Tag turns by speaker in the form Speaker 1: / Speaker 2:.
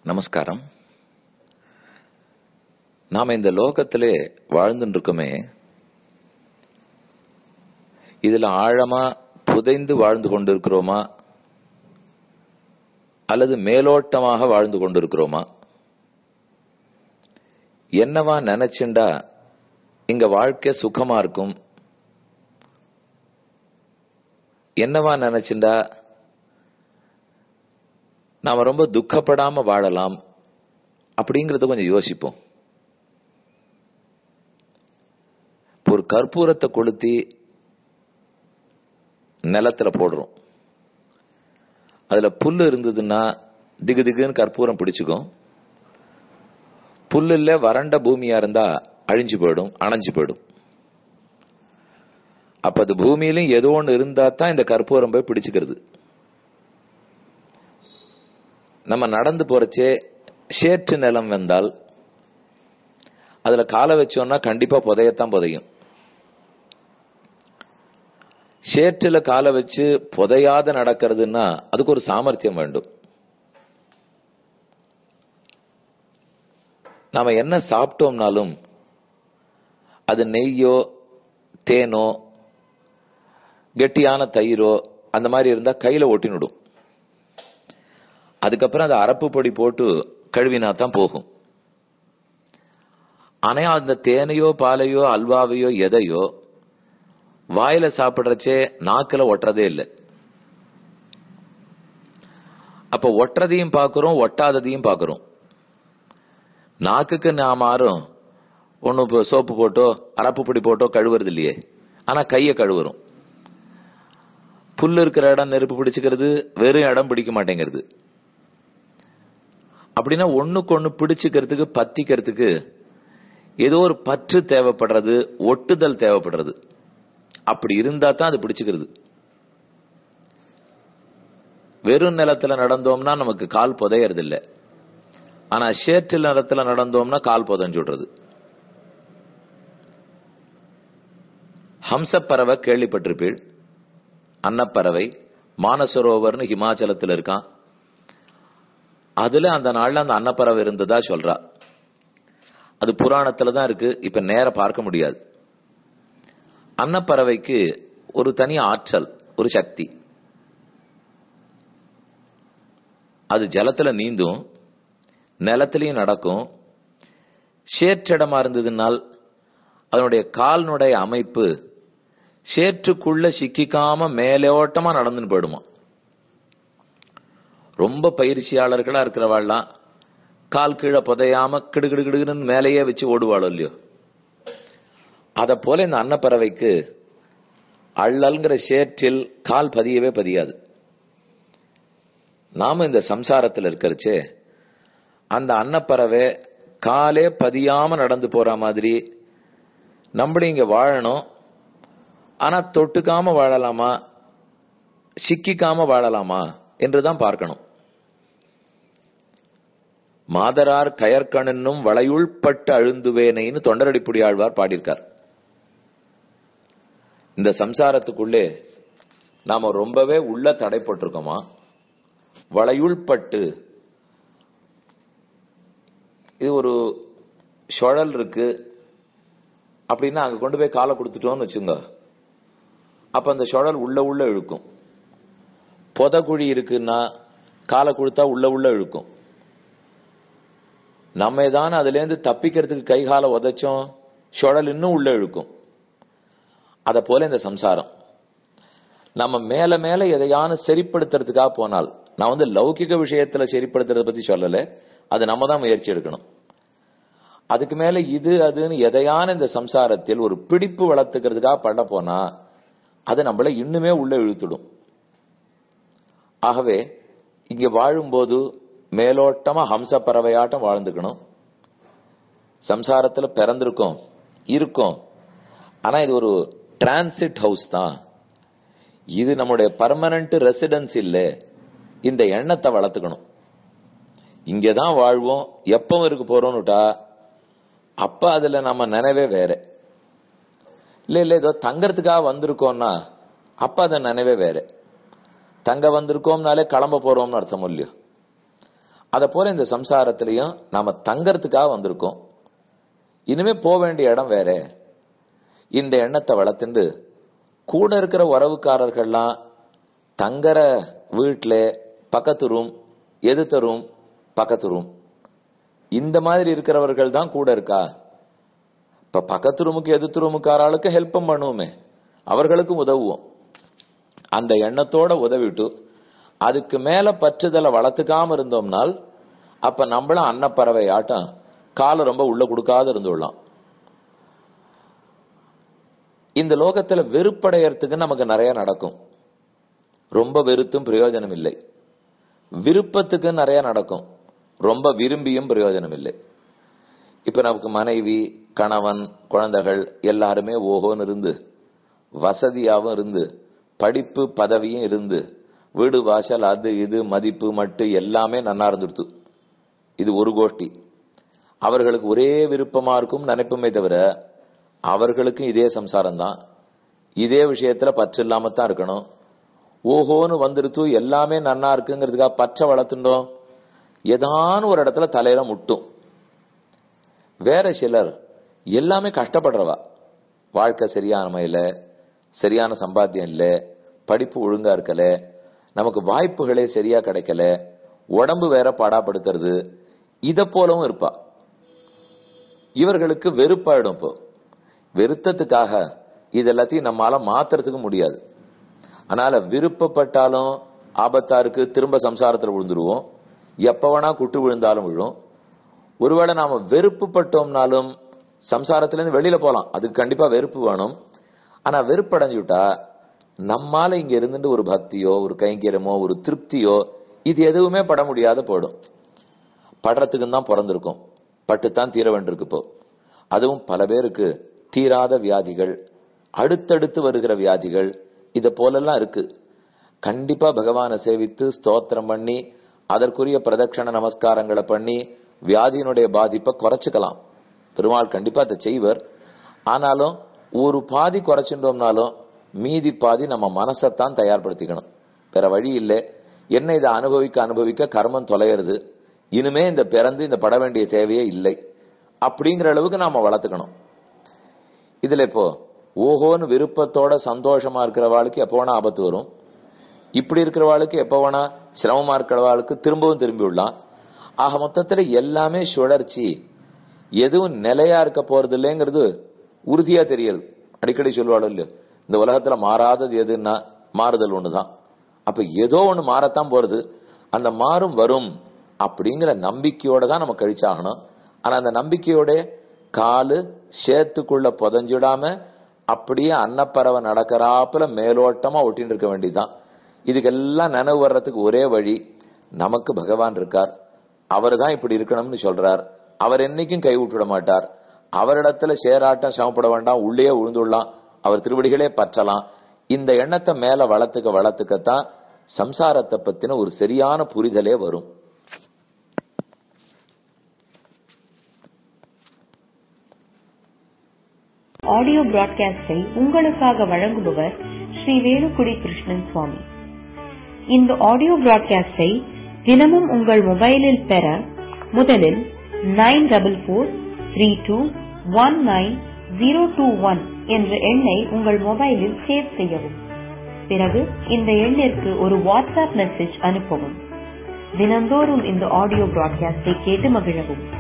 Speaker 1: நமஸ்காரம் நாம இந்த லோகத்திலே வாழ்ந்துட்டு இருக்கோமே இதுல ஆழமா புதைந்து வாழ்ந்து கொண்டிருக்கிறோமா அல்லது மேலோட்டமாக வாழ்ந்து கொண்டிருக்கிறோமா என்னவா நினைச்சுண்டா இங்க வாழ்க்கை சுகமா இருக்கும் என்னவா நினைச்சுண்டா நாம ரொம்ப துக்கப்படாம வாழலாம் அப்படிங்கறத கொஞ்சம் யோசிப்போம் ஒரு கற்பூரத்தை கொளுத்தி நிலத்துல போடுறோம் அதுல புல்லு இருந்ததுன்னா திகு திகுன்னு கற்பூரம் பிடிச்சுக்கும் புல்லுல வறண்ட பூமியா இருந்தா அழிஞ்சு போயிடும் அணைஞ்சு போயிடும் அப்ப அது பூமியிலும் ஏதோ ஒண்ணு இருந்தா தான் இந்த கற்பூரம் போய் பிடிச்சுக்கிறது நம்ம நடந்து போறச்சே சேற்று நிலம் வந்தால் அதுல காலை வச்சோம்னா கண்டிப்பா புதையத்தான் புதையும் சேற்றுல காலை வச்சு புதையாத நடக்கிறதுன்னா அதுக்கு ஒரு சாமர்த்தியம் வேண்டும் நாம என்ன சாப்பிட்டோம்னாலும் அது நெய்யோ தேனோ கெட்டியான தயிரோ அந்த மாதிரி இருந்தா கையில ஒட்டினுடும் அதுக்கப்புறம் அதை அரப்பு பொடி போட்டு கழுவினா தான் போகும் ஆனா அந்த தேனையோ பாலையோ அல்வாவையோ எதையோ வாயில சாப்பிடுறச்சே நாக்குல ஒட்டுறதே இல்லை அப்ப ஒட்டுறதையும் பாக்குறோம் ஒட்டாததையும் பாக்குறோம் நாக்குக்கு நாம் ஆறும் ஒண்ணு சோப்பு போட்டோ அரப்பு பொடி போட்டோ கழுவுறது இல்லையே ஆனா கைய கழுவுறோம் புல்லு இருக்கிற இடம் நெருப்பு பிடிச்சுக்கிறது வெறும் இடம் பிடிக்க மாட்டேங்கிறது அப்படின்னா ஒண்ணுக்கு ஒண்ணு பிடிச்சுக்கிறதுக்கு பத்திக்கிறதுக்கு ஏதோ ஒரு பற்று தேவைப்படுறது ஒட்டுதல் தேவைப்படுறது அப்படி இருந்தா தான் அது பிடிச்சுக்கிறது வெறும் நிலத்துல நடந்தோம்னா நமக்கு கால் புதையறது இல்ல ஆனா சேற்று நிலத்துல நடந்தோம்னா கால் புதஞ்சுடுறது ஹம்சப்பறவை கேள்விப்பட்டிருப்பீள் அன்னப்பறவை மானசரோவர்னு ஹிமாச்சலத்தில் இருக்கான் அதுல அந்த நாள்ல அந்த அன்னப்பறவை இருந்ததா சொல்றா அது புராணத்துல தான் இருக்கு இப்ப நேர பார்க்க முடியாது அன்னப்பறவைக்கு ஒரு தனி ஆற்றல் ஒரு சக்தி அது ஜலத்துல நீந்தும் நிலத்திலையும் நடக்கும் சேற்றிடமா இருந்ததுனால் அதனுடைய கால்னுடைய அமைப்பு சேற்றுக்குள்ள சிக்கிக்காம மேலோட்டமா நடந்துன்னு போயிடுமா ரொம்ப பயிற்சியாளர்களா இருக்கிறவாள்லாம் கால் கீழே புதையாம கிடுகிடு கிடுகிடுன்னு மேலேயே வச்சு ஓடுவாளோ இல்லையோ அத போல இந்த அன்னப்பறவைக்கு அள்ளல்ங்கிற சேற்றில் கால் பதியவே பதியாது நாம இந்த சம்சாரத்தில் இருக்கிறச்சே அந்த அன்னப்பறவை காலே பதியாம நடந்து போற மாதிரி நம்மளும் இங்க வாழணும் ஆனா தொட்டுக்காம வாழலாமா சிக்கிக்காம வாழலாமா என்றுதான் பார்க்கணும் மாதரார் கயற்கணனும் வளையுள்பட்டு அழுந்துவேனைன்னு தொண்டரடிப்புடி ஆழ்வார் பாடியிருக்கார் இந்த சம்சாரத்துக்குள்ளே நாம ரொம்பவே உள்ள தடைப்பட்டிருக்கோமா வளையுள்பட்டு இது ஒரு சுழல் இருக்கு அப்படின்னா அங்க கொண்டு போய் காலை கொடுத்துட்டோம்னு வச்சுங்க அப்ப அந்த சுழல் உள்ள உள்ள இழுக்கும் புதக்குழி இருக்குன்னா காலை கொடுத்தா உள்ள உள்ள இழுக்கும் நம்ம தான் அதுல இருந்து தப்பிக்கிறதுக்கு கை காலை உதைச்சோம் சுழல் இன்னும் உள்ள இழுக்கும் அத போல இந்த சம்சாரம் நம்ம மேல மேல எதையான சரிப்படுத்துறதுக்காக போனால் நான் வந்து லௌகிக விஷயத்துல சரிப்படுத்துறத பத்தி சொல்லல அது நம்ம தான் முயற்சி எடுக்கணும் அதுக்கு மேல இது அதுன்னு எதையான இந்த சம்சாரத்தில் ஒரு பிடிப்பு வளர்த்துக்கிறதுக்காக பண்ண போனா அது நம்மள இன்னுமே உள்ள இழுத்துடும் ஆகவே இங்க வாழும்போது மேலோட்டமா ஹம்ச பறவையாட்டம் வாழ்ந்துக்கணும் சம்சாரத்துல பிறந்திருக்கோம் இருக்கோம் ஆனா இது ஒரு டிரான்சிட் ஹவுஸ் தான் இது நம்முடைய பர்மனன்ட் ரெசிடென்ஸ் இல்ல இந்த எண்ணத்தை வளர்த்துக்கணும் இங்கதான் வாழ்வோம் எப்பவும் இருக்க போறோம்னுட்டா அப்ப அதுல நம்ம நினைவே வேற இல்ல இல்ல ஏதோ தங்கறதுக்காக வந்திருக்கோம்னா அப்ப அத நினைவே வேற தங்க வந்திருக்கோம்னாலே கிளம்ப போறோம்னு அர்த்தம் இல்லையோ அத போல இந்த சம்சாரத்திலையும் நாம தங்கறதுக்காக வந்திருக்கோம் இனிமே போக வேண்டிய இடம் வேற இந்த எண்ணத்தை வளர்த்துண்டு கூட இருக்கிற உறவுக்காரர்கள்லாம் தங்கற வீட்டுல பக்கத்து ரூம் எதிர்த்த ரூம் பக்கத்து ரூம் இந்த மாதிரி இருக்கிறவர்கள் தான் கூட இருக்கா இப்ப பக்கத்து ரூமுக்கு எதிர்த்து ரூமுக்கு ஆளாளுக்கு ஹெல்ப் பண்ணுவோமே அவர்களுக்கும் உதவுவோம் அந்த எண்ணத்தோட உதவிட்டு அதுக்கு மேல பற்றுதலை வளர்த்துக்காம இருந்தோம்னால் அப்ப நம்மளும் அன்னப்பறவை ஆட்டம் காலை ரொம்ப உள்ள கொடுக்காத இருந்துடலாம் இந்த லோகத்துல வெறுப்படையறதுக்கு நமக்கு நிறைய நடக்கும் ரொம்ப வெறுத்தும் பிரயோஜனம் இல்லை விருப்பத்துக்கு நிறைய நடக்கும் ரொம்ப விரும்பியும் பிரயோஜனம் இல்லை இப்ப நமக்கு மனைவி கணவன் குழந்தைகள் எல்லாருமே ஓஹோன்னு இருந்து வசதியாவும் இருந்து படிப்பு பதவியும் இருந்து வீடு வாசல் அது இது மதிப்பு மட்டு எல்லாமே நன்னா இருந்துடுத்து இது ஒரு கோஷ்டி அவர்களுக்கு ஒரே விருப்பமா இருக்கும் நினைப்புமே தவிர அவர்களுக்கும் இதே சம்சாரம் தான் இதே விஷயத்துல பற்று இல்லாம தான் இருக்கணும் ஓஹோன்னு வந்துருத்து எல்லாமே நன்னா இருக்குங்கிறதுக்காக பச்சை வளர்த்துட்டோம் ஏதான ஒரு இடத்துல தலையில முட்டும் வேற சிலர் எல்லாமே கஷ்டப்படுறவா வாழ்க்கை சரியான முறையில சரியான சம்பாத்தியம் இல்ல படிப்பு ஒழுங்கா இருக்கல நமக்கு வாய்ப்புகளே சரியா கிடைக்கல உடம்பு வேற பாடாப்படுத்துறது இத போலவும் இருப்பா இவர்களுக்கு வெறுப்பாயிடும் இப்போ வெறுத்ததுக்காக இது எல்லாத்தையும் நம்மால மாத்துறதுக்கு முடியாது அதனால விருப்பப்பட்டாலும் ஆபத்தா இருக்கு திரும்ப சம்சாரத்துல விழுந்துருவோம் எப்ப வேணா குட்டு விழுந்தாலும் விழும் ஒருவேளை நாம வெறுப்பு பட்டோம்னாலும் சம்சாரத்துல இருந்து வெளியில போலாம் அதுக்கு கண்டிப்பா வெறுப்பு வேணும் ஆனா வெறுப்படைஞ்சுட்டா நம்மால இங்க இருந்துட்டு ஒரு பக்தியோ ஒரு கைங்கரியமோ ஒரு திருப்தியோ இது எதுவுமே பட முடியாத போயிடும் படுறதுக்கு தான் பிறந்திருக்கும் பட்டுத்தான் தீர வேண்டியிருக்கு இப்போ அதுவும் பல பேருக்கு தீராத வியாதிகள் அடுத்தடுத்து வருகிற வியாதிகள் இத போலெல்லாம் இருக்கு கண்டிப்பா பகவானை சேவித்து ஸ்தோத்திரம் பண்ணி அதற்குரிய பிரதட்சண நமஸ்காரங்களை பண்ணி வியாதியினுடைய பாதிப்பை குறைச்சுக்கலாம் பெருமாள் கண்டிப்பா அதை செய்வர் ஆனாலும் ஒரு பாதி குறைச்சிட்டோம்னாலும் மீதி பாதி நம்ம மனசைத்தான் தயார்படுத்திக்கணும் வேற வழி இல்லை என்ன இதை அனுபவிக்க அனுபவிக்க கர்மம் தொலைகிறது இனிமே இந்த பிறந்து இந்த பட வேண்டிய தேவையே இல்லை அப்படிங்கிற அளவுக்கு நாம வளர்த்துக்கணும் இதுல இப்போ ஓஹோன்னு விருப்பத்தோட சந்தோஷமா இருக்கிறவாளுக்கு எப்போ வேணா ஆபத்து வரும் இப்படி இருக்கிறவாளுக்கு எப்போ வேணா சிரமமா இருக்கிறவாளுக்கு திரும்பவும் திரும்பி விடலாம் ஆக மொத்தத்துல எல்லாமே சுழற்சி எதுவும் நிலையா இருக்க போறது இல்லைங்கிறது உறுதியா தெரியுது அடிக்கடி சொல்லுவாள் இல்லையோ இந்த உலகத்துல மாறாதது எதுன்னா மாறுதல் ஒண்ணுதான் அப்ப ஏதோ ஒண்ணு மாறத்தான் போறது அந்த மாறும் வரும் அப்படிங்கிற நம்பிக்கையோட தான் நம்ம கழிச்சாகணும் ஆனா அந்த நம்பிக்கையோட காலு சேத்துக்குள்ள புதஞ்சிடாம அப்படியே அன்னப்பறவை நடக்கிறாப்புல மேலோட்டமா ஒட்டின்னு இருக்க வேண்டியதுதான் இதுக்கெல்லாம் நினைவு வர்றதுக்கு ஒரே வழி நமக்கு பகவான் இருக்கார் அவர் தான் இப்படி இருக்கணும்னு சொல்றார் அவர் என்னைக்கும் கை விட்டுவிட மாட்டார் அவரிடத்துல சேராட்டம் சமப்பட வேண்டாம் உள்ளே உழுந்துடலாம் அவர் திருவடிகளே பற்றலாம் இந்த எண்ணத்தை மேல வளர்த்துக்க வளர்த்துக்கத்தான் சம்சாரத்தை பத்தின ஒரு சரியான புரிதலே வரும்
Speaker 2: ஆடியோ பிராட்காஸ்டை உங்களுக்காக வழங்குபவர் ஸ்ரீ வேலுக்குடி கிருஷ்ணன் சுவாமி இந்த ஆடியோ பிராட்காஸ்டை தினமும் உங்கள் மொபைலில் பெற முதலில் nine double four three two one nine zero two one என்ற எண்ணை உங்கள் மொபைலில் சேவ் செய்யவும் பிறகு இந்த எண்ணிற்கு ஒரு வாட்ஸ்அப் மெசேஜ் அனுப்பவும் தினந்தோறும் இந்த ஆடியோ பிராட்காஸ்டை கேட்டு மகிழவும்